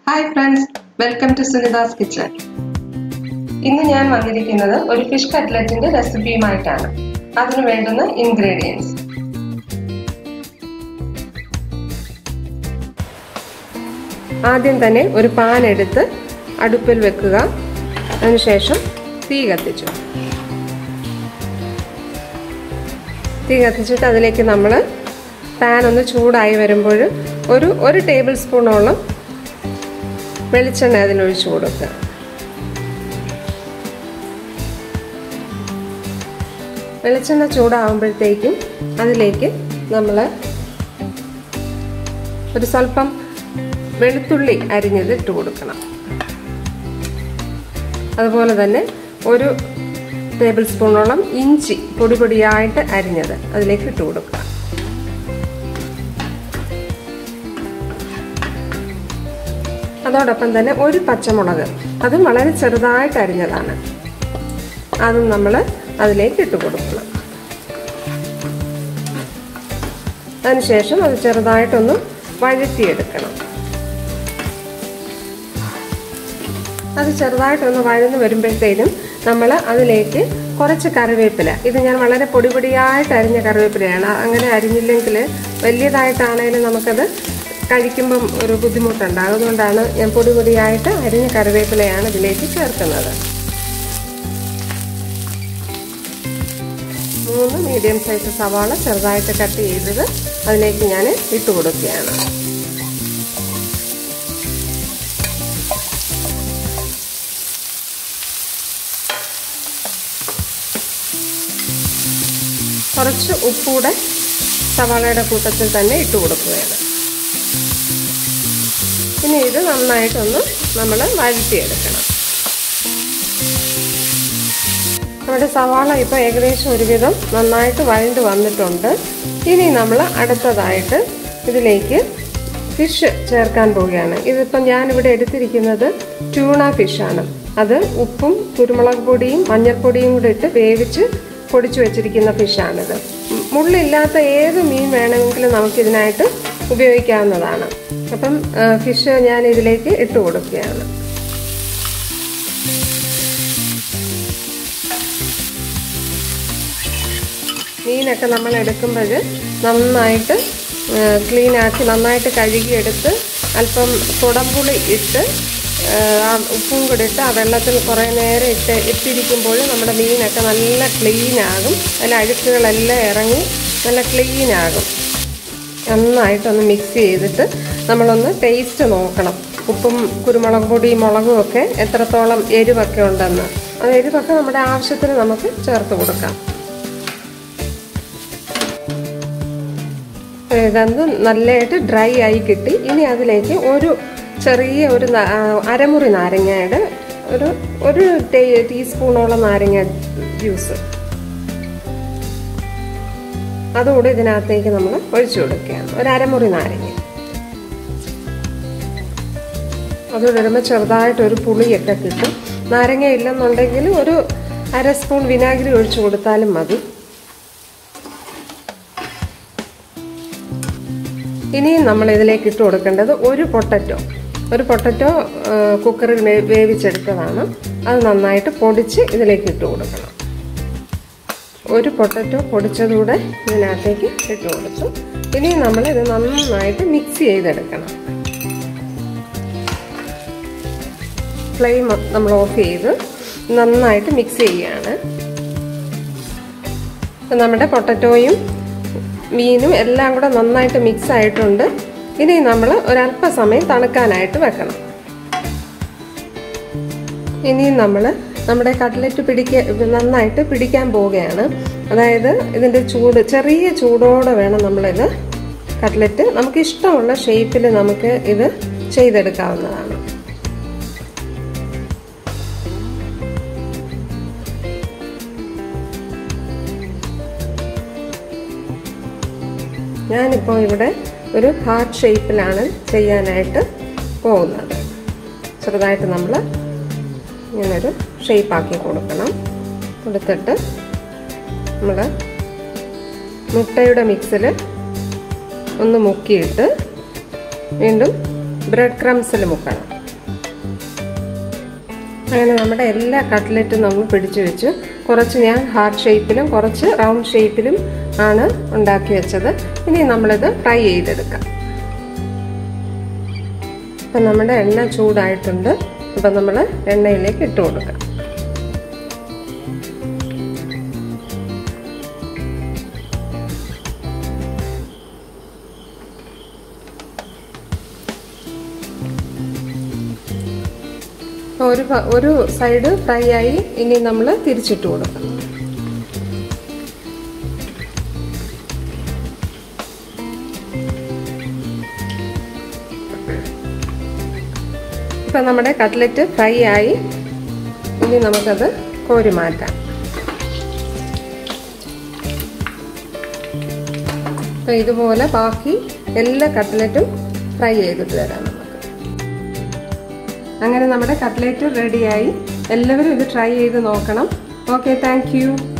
hi friends welcome to Sunitha's kitchen ഇന്ന് ഞാൻ വന്നിരിക്കുന്നത് ഒരു ഫിഷ് കട്ട്ലറ്റിന്റെ റെസിപ്പിയുമായിട്ടാണ് അതിന് വേണ്ടുന്ന ഇൻഗ്രീഡിയൻസ് ആദ്യം തന്നെ ഒരു പാൻ എടുത്ത് അടുപ്പിൽ വെക്കുക അതിനുശേഷം തീ കത്തിച്ചു തീ കത്തിച്ചിട്ട് അതിലേക്ക് നമ്മൾ പാൻ ഒന്ന് ചൂടായി വരുമ്പോൾ ഒരു ഒരു ടേബിൾ സ്പൂണോളം വെളിച്ചെണ്ണ അതിലൊഴിച്ചു കൊടുക്കുക വെളിച്ചെണ്ണ ചൂടാകുമ്പോഴത്തേക്കും അതിലേക്ക് നമ്മൾ ഒരു സ്വല്പം വെളുത്തുള്ളി അരിഞ്ഞത് ഇട്ട് കൊടുക്കണം അതുപോലെ തന്നെ ഒരു ടേബിൾ സ്പൂണോളം ഇഞ്ചി പൊടി പൊടിയായിട്ട് അരിഞ്ഞത് അതിലേക്ക് ഇട്ട് കൊടുക്കുക അതോടൊപ്പം തന്നെ ഒരു പച്ചമുളക് അതും വളരെ ചെറുതായിട്ട് അരിഞ്ഞതാണ് അതും നമ്മൾ അതിലേക്ക് ഇട്ട് കൊടുക്കണം അതിനുശേഷം അത് ചെറുതായിട്ടൊന്ന് വഴറ്റിയെടുക്കണം അത് ചെറുതായിട്ടൊന്ന് വഴന്ന് വരുമ്പോഴത്തേനും നമ്മൾ അതിലേക്ക് കുറച്ച് കറിവേപ്പില ഇത് ഞാൻ വളരെ പൊടി പൊടിയായിട്ട് അരിഞ്ഞ കറിവേപ്പിലയാണ് അങ്ങനെ അരിഞ്ഞില്ലെങ്കിൽ വലിയതായിട്ടാണെങ്കിലും നമുക്കത് കഴിക്കുമ്പം ഒരു ബുദ്ധിമുട്ടുണ്ട് അതുകൊണ്ടാണ് ഞാൻ പൊടി പൊടിയായിട്ട് അരിഞ്ഞ കറിവേപ്പിലയാണ് ഇതിലേക്ക് ചേർക്കുന്നത് മൂന്ന് മീഡിയം സൈസ് സവാള ചെറുതായിട്ട് കട്ട് ചെയ്തത് അതിലേക്ക് ഞാൻ ഇട്ട് കൊടുക്കുകയാണ് കുറച്ച് ഉപ്പൂടെ സവാളയുടെ കൂട്ടത്തിൽ തന്നെ ഇട്ട് കൊടുക്കുകയാണ് ഇനി ഇത് നന്നായിട്ടൊന്ന് നമ്മൾ വഴറ്റിയെടുക്കണം നമ്മുടെ സവാള ഇപ്പോൾ ഏകദേശം ഒരുവിധം നന്നായിട്ട് വഴണ്ട് വന്നിട്ടുണ്ട് ഇനി നമ്മൾ അടുത്തതായിട്ട് ഇതിലേക്ക് ഫിഷ് ചേർക്കാൻ പോവുകയാണ് ഇതിപ്പം ഞാനിവിടെ എടുത്തിരിക്കുന്നത് ട്യൂണ ഫിഷാണ് അത് ഉപ്പും കുരുമുളക് പൊടിയും മഞ്ഞൾപ്പൊടിയും കൂടെ ഇട്ട് വേവിച്ച് പൊടിച്ചു വെച്ചിരിക്കുന്ന ഫിഷാണിത് മുള്ളില്ലാത്ത ഏത് മീൻ വേണമെങ്കിലും നമുക്കിതിനായിട്ട് ഉപയോഗിക്കാവുന്നതാണ് അപ്പം ഫിഷ് ഞാൻ ഇതിലേക്ക് ഇട്ട് കൊടുക്കുകയാണ് മീനൊക്കെ നമ്മൾ എടുക്കുമ്പോൾ നന്നായിട്ട് ക്ലീൻ ആക്കി നന്നായിട്ട് കഴുകിയെടുത്ത് അല്പം കുടംപുളി ഇട്ട് ആ ഉപ്പും കൂടി ഇട്ട് ആ വെള്ളത്തിൽ കുറേ നേരം ഇട്ട് ഇട്ടിരിക്കുമ്പോൾ നമ്മുടെ മീനൊക്കെ നല്ല ക്ലീൻ ആകും അതിൽ അഴുക്കുകളെല്ലാം ഇറങ്ങി നല്ല ക്ലീൻ ആകും നന്നായിട്ടൊന്ന് മിക്സ് ചെയ്തിട്ട് നമ്മളൊന്ന് ടേസ്റ്റ് നോക്കണം ഉപ്പും കുരുമുളക് പൊടി മുളകും ഒക്കെ എത്രത്തോളം എരിവൊക്കെ ഉണ്ടെന്ന് അത് എരിവൊക്കെ നമ്മുടെ ആവശ്യത്തിന് നമുക്ക് ചേർത്ത് കൊടുക്കാം ഇതൊന്ന് നല്ലതായിട്ട് ഡ്രൈ ആയി കിട്ടി ഇനി അതിലേക്ക് ഒരു ചെറിയ ഒരു അരമുറി നാരങ്ങയുടെ ഒരു ഒരു ടീസ്പൂണോളം നാരങ്ങ ജ്യൂസ് അതുകൂടി ഇതിനകത്തേക്ക് നമ്മൾ ഒഴിച്ചു കൊടുക്കുകയാണ് ഒരു അരമുറി നാരങ്ങ അതുകൂടെ ഇടുമ്പോൾ ചെറുതായിട്ട് ഒരു പുളിയൊക്കെ കിട്ടും നാരങ്ങ ഇല്ലെന്നുണ്ടെങ്കിൽ ഒരു അര സ്പൂൺ വിനാഗിരി ഒഴിച്ചു കൊടുത്താലും മതി ഇനിയും നമ്മൾ ഇതിലേക്ക് ഇട്ട് കൊടുക്കേണ്ടത് ഒരു പൊട്ടറ്റോ ഒരു പൊട്ടറ്റോ കുക്കറിൽ വേവിച്ചെടുത്തതാണ് അത് നന്നായിട്ട് പൊടിച്ച് ഇതിലേക്ക് ഇട്ട് കൊടുക്കണം ഒരു പൊട്ടറ്റോ പൊടിച്ചതുകൂടെ ഇതിനകത്തേക്ക് ഇട്ട് കൊടുത്തു ഇനി നമ്മൾ ഇത് നന്നായിട്ട് മിക്സ് ചെയ്തെടുക്കണം ഫ്ലെയിം നമ്മൾ ഓഫ് ചെയ്ത് നന്നായിട്ട് മിക്സ് ചെയ്യുകയാണ് നമ്മുടെ പൊട്ടറ്റോയും മീനും എല്ലാം കൂടെ നന്നായിട്ട് മിക്സ് ആയിട്ടുണ്ട് ഇനി നമ്മൾ ഒരല്പസമയം തണുക്കാനായിട്ട് വെക്കണം ഇനി നമ്മൾ നമ്മുടെ കട്ട്ലറ്റ് പിടിക്ക നന്നായിട്ട് പിടിക്കാൻ പോവുകയാണ് അതായത് ഇതിൻ്റെ ചൂട് ചെറിയ ചൂടോടെ വേണം നമ്മളിത് കട്ട്ലറ്റ് നമുക്ക് ഇഷ്ടമുള്ള ഷേപ്പിൽ നമുക്ക് ഇത് ചെയ്തെടുക്കാവുന്നതാണ് ഞാനിപ്പോൾ ഇവിടെ ഒരു ഹാർട്ട് ഷേപ്പിലാണ് ചെയ്യാനായിട്ട് പോകുന്നത് ചെറുതായിട്ട് നമ്മൾ ഇങ്ങനൊരു ഷേപ്പാക്കി കൊടുക്കണം കൊടുത്തിട്ട് നമ്മൾ മുട്ടയുടെ മിക്സിൽ ഒന്ന് മുക്കിയിട്ട് വീണ്ടും ബ്രെഡ് ക്രംസിൽ മുക്കണം അങ്ങനെ നമ്മുടെ എല്ലാ കട്ട്ലറ്റും നമ്മൾ പിടിച്ചു വെച്ചു കുറച്ച് ഞാൻ ഹാർട്ട് ഷേപ്പിലും കുറച്ച് റൗണ്ട് ഷേപ്പിലും ആണ് ഉണ്ടാക്കി വെച്ചത് ഇനി നമ്മളിത് ഫ്രൈ ചെയ്തെടുക്കാം ഇപ്പം നമ്മുടെ എണ്ണ ചൂടായിട്ടുണ്ട് അപ്പം നമ്മൾ എണ്ണയിലേക്ക് ഇട്ട് കൊടുക്കാം ഒരു ഒരു സൈഡ് ഫ്രൈ ആയി ഇനി നമ്മൾ തിരിച്ചിട്ട് കൊടുക്കാം ഇപ്പം നമ്മുടെ കട്ട്ലറ്റ് ഫ്രൈ ആയി ഇനി നമുക്കത് കോരി മാറ്റാം അപ്പം ഇതുപോലെ ബാക്കി എല്ലാ കട്ട്ലറ്റും ഫ്രൈ ചെയ്തിട്ട് തരാം നമുക്ക് അങ്ങനെ നമ്മുടെ കട്ട്ലേറ്റ് റെഡിയായി എല്ലാവരും ഇത് ട്രൈ ചെയ്ത് നോക്കണം ഓക്കെ താങ്ക്